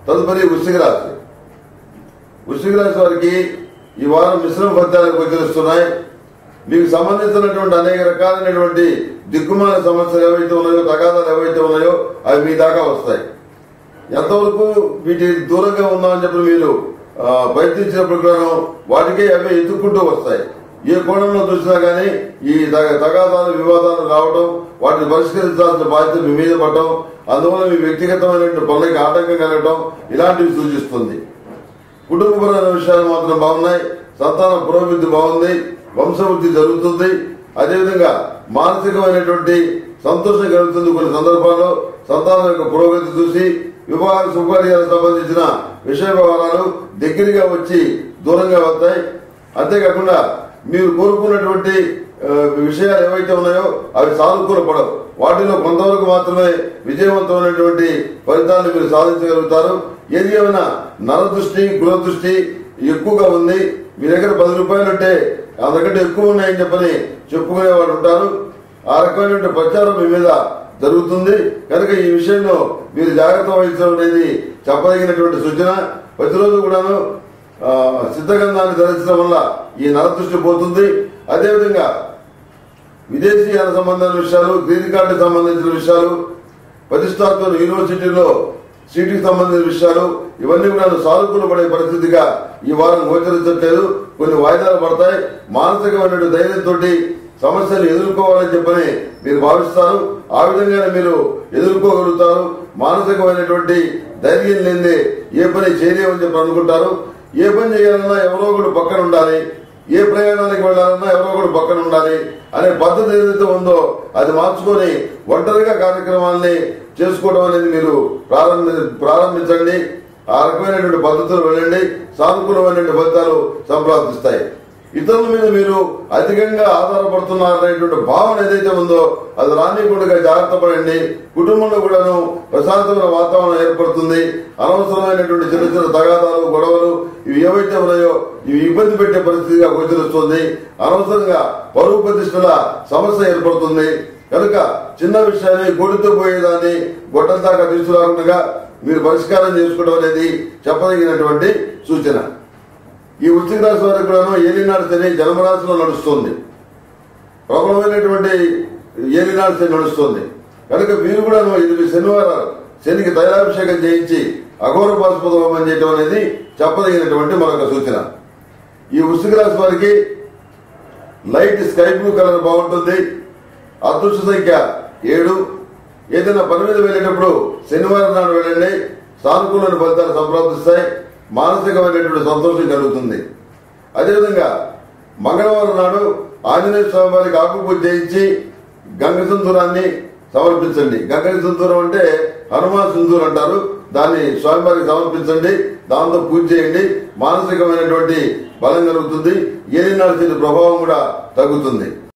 తదుపరి వృశ్చిక రాశి వృశ్చిక రాశి వారికి ఈ వారం మిశ్రమ ఫలితాలు గోచరిస్తున్నాయి మీకు సంబంధించినటువంటి అనేక రకాలైనటువంటి దిక్కుమాల సమస్యలు ఏవైతే ఉన్నాయో తగాదాలు ఏవైతే ఉన్నాయో అవి మీ దాకా వస్తాయి ఎంతవరకు వీటి దూరంగా ఉందామని చెప్పి మీరు ఆ, ప్రయత్నించినప్పుడు కూడా వాటికే అవే ఎత్తుక్కుంటూ వస్తాయి ఏ కోణంలో చూసినా గానీ ఈ తగ- తగాదాలు వివాదాలు రావడం వాటిని పరిష్కరించాల్సిన బాధ్యత మీ మీద పడటం అందువల్ల మీ వ్యక్తిగతమైనటువంటి పనులకి ఆటంకం కలగటం ఇలాంటివి సూచిస్తుంది కుటుంబపరమైన విషయాలు మాత్రం బాగున్నాయి సంతాన పురోభివృద్ధి బాగుంది వంశవృద్ధి జరుగుతుంది అదేవిధంగా మానసికమైనటువంటి సంతోషం కలుగుతుంది కొన్ని సందర్భాల్లో సంతానం యొక్క పురోగతి చూసి వివాహ శుభకార్యాలకు సంబంధించిన విషయ వ్యవహారాలు దగ్గరగా వచ్చి దూరంగా వస్తాయి అంతేకాకుండా మీరు కోరుకున్నటువంటి ఆ, విషయాలు ఏవైతే ఉన్నాయో అవి సానుకూల పడవు వాటిలో కొంతవరకు మాత్రమే విజయవంతమైనటువంటి ఫలితాలను మీరు సాధించగలుగుతారు ఏది ఏమైనా నరదృష్టి గృహదృష్టి ఎక్కువగా ఉంది మీ దగ్గర పది రూపాయలు ఉంటే అంతకంటే ఎక్కువ ఉన్నాయని చెప్పని చెప్పుకునే వాళ్ళు ఉంటారు ఆ రకమైనటువంటి ప్రచారం మీ మీద జరుగుతుంది కనుక ఈ విషయంలో మీరు జాగ్రత్త వహించడం అనేది చెప్పదగినటువంటి సూచన ప్రతిరోజు కూడాను ఆ, సిద్ధగంధాన్ని ధరించడం వల్ల ఈ నరదృష్టి పోతుంది అదేవిధంగా విదేశీయాల సంబంధమైన విషయాలు గ్రీన్ కార్డు సంబంధించిన విషయాలు ప్రతిష్టాత్మక యూనివర్సిటీలో సీటుకి సంబంధించిన విషయాలు ఇవన్నీ కూడా సానుకూల పడే పరిస్థితిగా ఈ వారం గోచరించట్లేదు కొన్ని వాయిదాలు పడతాయి మానసికమైన ధైర్యంతో సమస్యలు ఎదుర్కోవాలని చెప్పని మీరు భావిస్తారు ఆ విధంగానే మీరు ఎదుర్కోగలుగుతారు మానసికమైనటువంటి ధైర్యం లేదే ఏ పని చేయలేమని చెప్పి అనుకుంటారు ఏ పని చేయాలన్నా ఎవరో ఒకడు పక్కన ఉండాలి ఏ ప్రయాణానికి వెళ్ళాలన్నా ఎవరో ఒకడు పక్కన ఉండాలి అనే పద్ధతి ఏదైతే ఉందో అది మార్చుకొని ఒంటరిగా కార్యక్రమాల్ని చేసుకోవడం అనేది మీరు ప్రారంభి ప్రారంభించండి ఆ రకమైనటువంటి పద్ధతులు వెళ్ళండి సానుకూలమైనటువంటి ఫలితాలు సంప్రాప్తిస్తాయి ఇతరుల మీద మీరు అధికంగా ఆధారపడుతున్నారనేటువంటి భావన ఏదైతే ఉందో అది రానికుండా జాగ్రత్త పడండి కుటుంబంలో కూడాను ప్రశాంతమైన వాతావరణం ఏర్పడుతుంది అనవసరమైనటువంటి చిన్న చిన్న తగాదాలు గొడవలు ఇవి ఏవైతే ఉన్నాయో ఇవి ఇబ్బంది పెట్టే పరిస్థితిగా గోచరిస్తుంది అనవసరంగా పరువు ప్రతిష్టల సమస్య ఏర్పడుతుంది కనుక చిన్న విషయాన్ని గొడ్డుతో పోయేదాన్ని గొడ్డం దాకా తీసుకురాకుండా మీరు పరిష్కారం చేసుకోవడం అనేది చెప్పదగినటువంటి సూచన ఈ వృశ్చిక రాశి వారికి కూడాను ఏలినాడు శని జన్మరాశిలో నడుస్తుంది ప్రబలమైనటువంటి ఏలినాడు శని నడుస్తుంది కనుక మీరు కూడాను ఇది శనివారం శనికి తైలాభిషేకం చేయించి అఘోర పాశుపత హోమం చేయడం అనేది చెప్పదగినటువంటి మరొక సూచన ఈ వృశ్చిక రాశి వారికి లైట్ స్కై బ్లూ కలర్ బాగుంటుంది అదృష్ట సంఖ్య ఏడు ఏదైనా పని మీద వెళ్ళేటప్పుడు శనివారం నాడు వెళ్ళండి సానుకూలమైన ఫలితాలు సంప్రాప్తిస్తాయి మానసికమైనటువంటి సంతోషం కలుగుతుంది అదేవిధంగా మంగళవారం నాడు ఆంజనేయ స్వామి వారికి ఆకు పూజ చేయించి గంగ సింధూరాన్ని సమర్పించండి గంగ సింధూరం అంటే హనుమాన్ సింధూర్ అంటారు దాన్ని స్వామివారికి సమర్పించండి దాంతో పూజ చేయండి మానసికమైనటువంటి బలం కలుగుతుంది ఏలినాడు శని ప్రభావం కూడా తగ్గుతుంది